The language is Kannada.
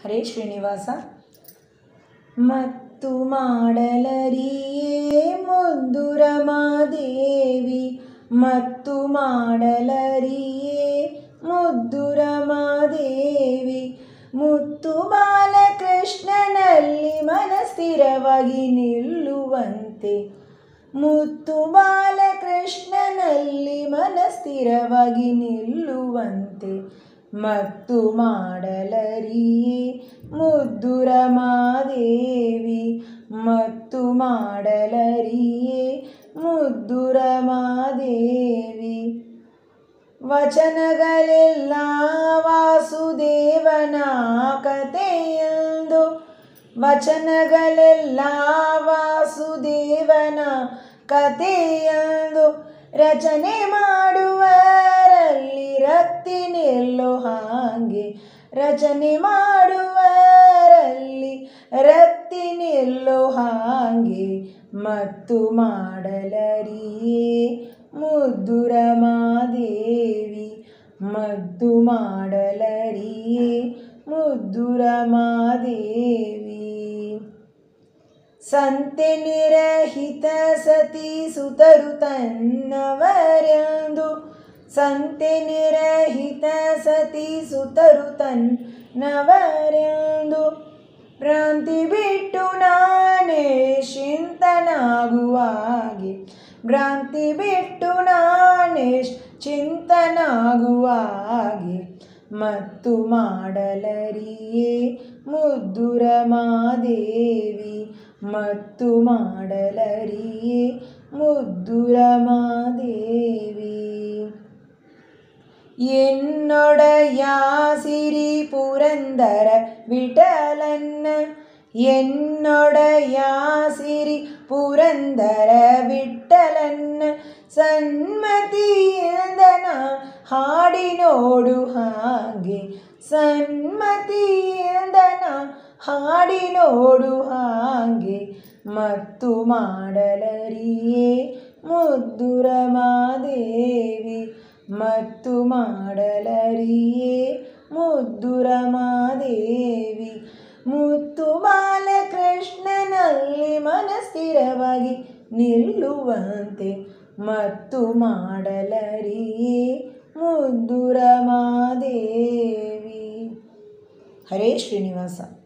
ಹರೇ ಶ್ರೀನಿವಾಸ ಮತ್ತು ಮಾಡಲರಿಯೇ ಮುದ್ದು ರಮಾದೇವಿ ಮತ್ತು ಮಾಡಲರಿಯೇ ಮುದ್ದು ರಮಾದೇವಿ ಮುತ್ತು ಬಾಲಕೃಷ್ಣನಲ್ಲಿ ಮನಸ್ಥಿರವಾಗಿ ನಿಲ್ಲುವಂತೆ ಮುತ್ತು ಬಾಲಕೃಷ್ಣನಲ್ಲಿ ಮನಸ್ಥಿರವಾಗಿ ನಿಲ್ಲುವಂತೆ ಮತ್ತು ಮಾಡಲರಿಯೇ ಮುದ್ದು ರಮಾದೇವಿ ಮತ್ತು ಮಾಡಲರಿಯೇ ಮುದ್ದು ರಮಾದೇವಿ ವಚನಗಳೆಲ್ಲ ವಾಸುದೇವನ ಕಥೆಯೆಂದು ವಚನಗಳೆಲ್ಲ ವಾಸುದೇವನ ಕಥೆಯೆಂದು ರಚನೆ ಮಾಡುವರಲ್ಲಿ ರಕ್ತಿ ನಿಲ್ಲೋ ಹಾಗೆ ರಚನೆ ಮಾಡುವರಲ್ಲಿ ರಕ್ತಿ ನಿಲ್ಲೋ ಹಾಗೆ ಮತ್ತು ಮಾಡಲರಿಯೇ ಮುದ್ದು ರಮಾದೇವಿ ಮದ್ದು ಮಾಡಲರಿಯೇ ಮುದ್ದು ರಮಾದೇವಿ ಸಂತೆ ನಿರಹಿತ ಸತಿ ಸುತರು ತನ್ನವರೆಂದು ಸಂತೆ ನಿರಹಿತ ಸತಿ ಸುತರು ತನ್ನವರೆಂದು ಭ್ರಾಂತಿ ಬಿಟ್ಟು ನಾನೇ ಚಿಂತನಾಗುವಾಗೆ ಭ್ರಾಂತಿ ಬಿಟ್ಟು ನಾನೇ ಚಿಂತನಾಗುವಾಗೆ ಮತ್ತು ಮಾಡಲರಿಯೇ ಮುದ್ದು ರಮಾದೇವಿ ಮತ್ತು ಮಾಡಲರಿಯೇ ಮುದ್ದು ರಮಾದೇವಿ എന്നൊടയ സിരി പുരന്തര വിട്ടലന്ന എന്നൊടയ സിരി പുരന്തര വിട്ടലನ್ನ ಸನ್ಮತಿಯಿಂದನ ಹಾಡಿ ನೋಡು ಹಾಗೆ ಸನ್ಮತಿಯಿಂದನ ಹಾಡಿ ನೋಡು ಹಾಗೆ ಮತ್ತು ಮಾಡಲರಿಯೇ ಮುದ್ದು ರಮಾದೇವಿ ಮತ್ತು ಮಾಡಲರಿಯೇ ಮುದ್ದು ರಮಾದೇವಿ ಮುತ್ತು ಬಾಲಕೃಷ್ಣನಲ್ಲಿ ಮನಸ್ಥಿರವಾಗಿ ನಿಲ್ಲುವಂತೆ ಮತ್ತು ಮಾಡಲರಿಯೇ ಮುದ್ದು ರಮಾದೇವಿ ಹರೇ ಶ್ರೀನಿವಾಸ